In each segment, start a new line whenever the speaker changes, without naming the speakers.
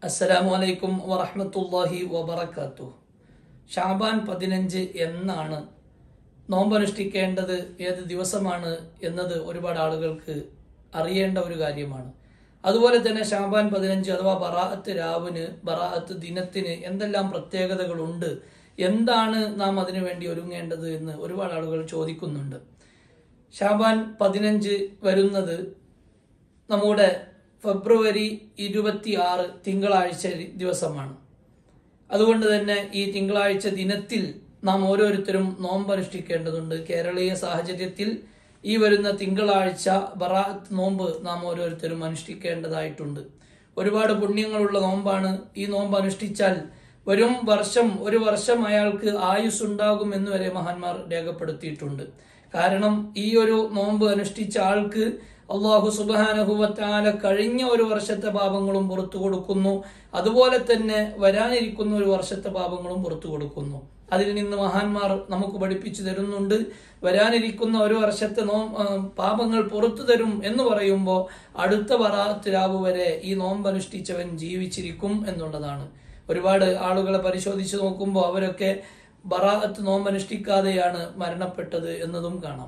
അസ്സലാമു അലൈക്കും വറഹ്മത്തുള്ളാഹി വബറകാതുഹു ഷാബാൻ പതിനഞ്ച് എന്നാണ് നോമ്പനുഷ്ഠിക്കേണ്ടത് ഏത് ദിവസമാണ് എന്നത് ഒരുപാട് ആളുകൾക്ക് അറിയേണ്ട ഒരു കാര്യമാണ് അതുപോലെ തന്നെ ഷാബാൻ പതിനഞ്ച് അഥവാ ബറാഅത്ത് രാവിന് ബറാഅത്ത് ദിനത്തിന് എന്തെല്ലാം പ്രത്യേകതകളുണ്ട് എന്താണ് നാം അതിനു വേണ്ടി ഒരുങ്ങേണ്ടത് എന്ന് ഒരുപാട് ആളുകൾ ചോദിക്കുന്നുണ്ട് ഷാബാൻ പതിനഞ്ച് വരുന്നത് നമ്മുടെ ഫെബ്രുവരി ഇരുപത്തി ആറ് തിങ്കളാഴ്ച ദിവസമാണ് അതുകൊണ്ട് തന്നെ ഈ തിങ്കളാഴ്ച ദിനത്തിൽ നാം ഓരോരുത്തരും നോമ്പനുഷ്ഠിക്കേണ്ടതുണ്ട് കേരളീയ സാഹചര്യത്തിൽ ഈ വരുന്ന തിങ്കളാഴ്ച ബറാത്ത് നോമ്പ് നാം ഓരോരുത്തരും അനുഷ്ഠിക്കേണ്ടതായിട്ടുണ്ട് ഒരുപാട് പുണ്യങ്ങളുള്ള നോമ്പാണ് ഈ നോമ്പ് അനുഷ്ഠിച്ചാൽ വരും വർഷം ഒരു വർഷം അയാൾക്ക് ആയുസ് ഉണ്ടാകും എന്ന് വരെ മഹാന്മാർ രേഖപ്പെടുത്തിയിട്ടുണ്ട് കാരണം ഈ ഒരു നോമ്പ് അനുഷ്ഠിച്ച ആൾക്ക് അള്ളാഹു സുബാനഹുവത്താല കഴിഞ്ഞ ഒരു വർഷത്തെ പാപങ്ങളും പുറത്തു കൊടുക്കുന്നു അതുപോലെ തന്നെ വരാനിരിക്കുന്ന ഒരു വർഷത്തെ പാപങ്ങളും പുറത്തു കൊടുക്കുന്നു അതിൽ നിന്ന് മഹാന്മാർ നമുക്ക് പഠിപ്പിച്ചു തരുന്നുണ്ട് വരാനിരിക്കുന്ന ഒരു വർഷത്തെ നോ ആ, പാപങ്ങൾ പുറത്തു തരും എന്ന് പറയുമ്പോൾ അടുത്ത പറാത്ത് രാവ് വരെ ഈ നോമ്പ് അനുഷ്ഠിച്ചവൻ ജീവിച്ചിരിക്കും എന്നുള്ളതാണ് ഒരുപാട് ആളുകളെ പരിശോധിച്ച് നോക്കുമ്പോൾ അവരൊക്കെ ബറാഅത്ത് നോമ്പ് അനുഷ്ഠിക്കാതെയാണ് മരണപ്പെട്ടത് എന്നതും കാണാം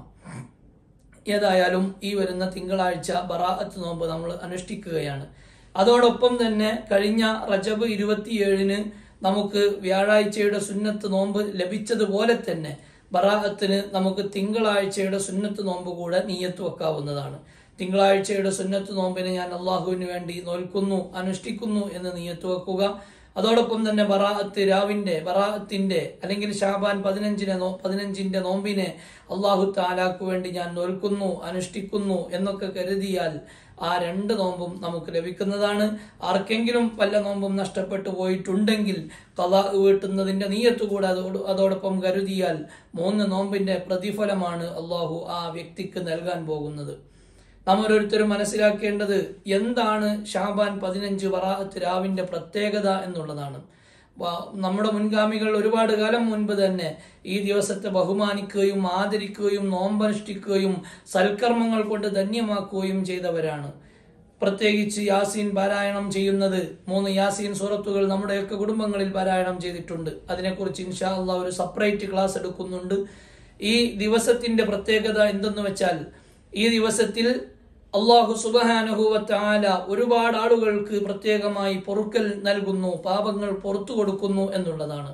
ഏതായാലും ഈ വരുന്ന തിങ്കളാഴ്ച ബറാഅത്ത് നോമ്പ് നമ്മൾ അനുഷ്ഠിക്കുകയാണ് അതോടൊപ്പം തന്നെ കഴിഞ്ഞ റജബ് ഇരുപത്തിയേഴിന് നമുക്ക് വ്യാഴാഴ്ചയുടെ സുന്നത്ത് നോമ്പ് ലഭിച്ചതുപോലെ തന്നെ ബറാഅത്തിന് നമുക്ക് തിങ്കളാഴ്ചയുടെ സുന്നത്ത് നോമ്പ് കൂടെ നീയത്ത് വെക്കാവുന്നതാണ് തിങ്കളാഴ്ചയുടെ സുന്നത്ത് നോമ്പിന് ഞാൻ അള്ളാഹുവിന് വേണ്ടി നോൽക്കുന്നു അനുഷ്ഠിക്കുന്നു എന്ന് നീയത്ത് വെക്കുക അതോടൊപ്പം തന്നെ ബറാഅത്ത് രാവിന്റെ ബറാഅത്തിന്റെ അല്ലെങ്കിൽ ഷാബാൻ പതിനഞ്ചിനെ നോ പതിനഞ്ചിന്റെ നോമ്പിനെ അള്ളാഹു താലാക്ക് വേണ്ടി ഞാൻ നോൽക്കുന്നു അനുഷ്ഠിക്കുന്നു എന്നൊക്കെ കരുതിയാൽ ആ രണ്ട് നോമ്പും നമുക്ക് ലഭിക്കുന്നതാണ് ആർക്കെങ്കിലും വല്ല നോമ്പും നഷ്ടപ്പെട്ടു പോയിട്ടുണ്ടെങ്കിൽ കഥ വീട്ടുന്നതിന്റെ നീയത്ത് കൂടെ അതോട് അതോടൊപ്പം കരുതിയാൽ മൂന്ന് നോമ്പിന്റെ പ്രതിഫലമാണ് അള്ളാഹു ആ വ്യക്തിക്ക് നൽകാൻ പോകുന്നത് നാം ഓരോരുത്തരും മനസ്സിലാക്കേണ്ടത് എന്താണ് ഷാബാൻ പതിനഞ്ച് വറാഅത്ത് രാവിന്റെ പ്രത്യേകത എന്നുള്ളതാണ് വ- നമ്മുടെ മുൻഗാമികൾ ഒരുപാട് കാലം മുൻപ് തന്നെ ഈ ദിവസത്തെ ബഹുമാനിക്കുകയും ആദരിക്കുകയും നോമ്പനുഷ്ഠിക്കുകയും സൽക്കർമ്മങ്ങൾ കൊണ്ട് ധന്യമാക്കുകയും ചെയ്തവരാണ് പ്രത്യേകിച്ച് യാസീൻ പാരായണം ചെയ്യുന്നത് മൂന്ന് യാസീൻ സൂറത്തുകൾ നമ്മുടെയൊക്കെ കുടുംബങ്ങളിൽ പാരായണം ചെയ്തിട്ടുണ്ട് അതിനെക്കുറിച്ച് ഇൻഷാ അള്ളാഹ് ഒരു സെപ്പറേറ്റ് ക്ലാസ് എടുക്കുന്നുണ്ട് ഈ ദിവസത്തിന്റെ പ്രത്യേകത എന്തെന്ന് വെച്ചാൽ ഈ ദിവസത്തിൽ അള്ളാഹു സുബഹാനുഭൂവത്താല ഒരുപാട് ആളുകൾക്ക് പ്രത്യേകമായി പൊറുക്കൽ നൽകുന്നു പാപങ്ങൾ പുറത്തു കൊടുക്കുന്നു എന്നുള്ളതാണ്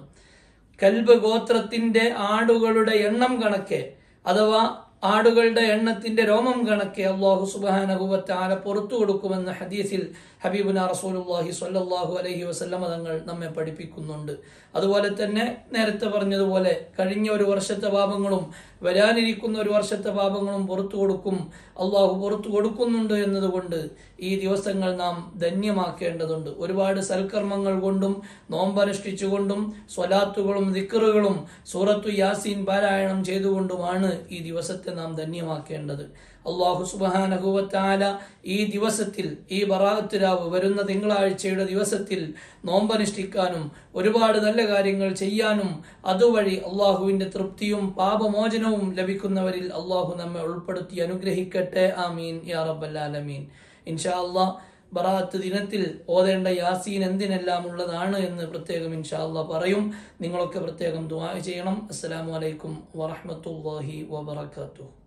കൽബ് ഗോത്രത്തിന്റെ ആടുകളുടെ എണ്ണം കണക്കെ അഥവാ ആടുകളുടെ എണ്ണത്തിന്റെ രോമം കണക്കെ അള്ളാഹു സുബാനഹുവത്താല പുറത്തു കൊടുക്കുമെന്ന് ഹദീസിൽ ഹബീബുന റസൂലുള്ളാഹി സ്വല്ലല്ലാഹു അലൈഹി വസല്ലമ തങ്ങൾ നമ്മെ പഠിപ്പിക്കുന്നുണ്ട് അതുപോലെ തന്നെ നേരത്തെ പറഞ്ഞതുപോലെ കഴിഞ്ഞ ഒരു വർഷത്തെ പാപങ്ങളും വരാനിരിക്കുന്ന ഒരു വർഷത്തെ പാപങ്ങളും പുറത്തു കൊടുക്കും അള്ളാഹു പുറത്തു കൊടുക്കുന്നുണ്ട് എന്നതുകൊണ്ട് ഈ ദിവസങ്ങൾ നാം ധന്യമാക്കേണ്ടതുണ്ട് ഒരുപാട് സൽക്കർമ്മങ്ങൾ കൊണ്ടും നോമ്പനുഷ്ഠിച്ചുകൊണ്ടും സ്വലാത്തുകളും ദിക്കറുകളും സൂറത്തു യാസീൻ പാരായണം ചെയ്തുകൊണ്ടുമാണ് ഈ ദിവസത്തെ നാം ധന്യമാക്കേണ്ടത് അള്ളാഹു സുബാനഹുവത്താല ഈ ദിവസത്തിൽ ഈ ബറാഅത്ത് രാവ് വരുന്ന തിങ്കളാഴ്ചയുടെ ദിവസത്തിൽ നോമ്പനുഷ്ഠിക്കാനും ഒരുപാട് നല്ല കാര്യങ്ങൾ ചെയ്യാനും അതുവഴി അള്ളാഹുവിന്റെ തൃപ്തിയും പാപമോചനവും ലഭിക്കുന്നവരിൽ അള്ളാഹു നമ്മെ ഉൾപ്പെടുത്തി അനുഗ്രഹിക്കട്ടെ ആമീൻ യാ റബ്ബല്ലാലമീൻ ഇൻഷാ അള്ളാഹ് ബറാത്ത് ദിനത്തിൽ ഓതേണ്ട യാസീൻ എന്തിനെല്ലാം ഉള്ളതാണ് എന്ന് പ്രത്യേകം ഇൻഷാ അള്ളാഹ് പറയും നിങ്ങളൊക്കെ പ്രത്യേകം ദുആ ചെയ്യണം അസ്സലാമു അലൈക്കും വറഹ്മത്തുള്ളാഹി വബറകാതുഹു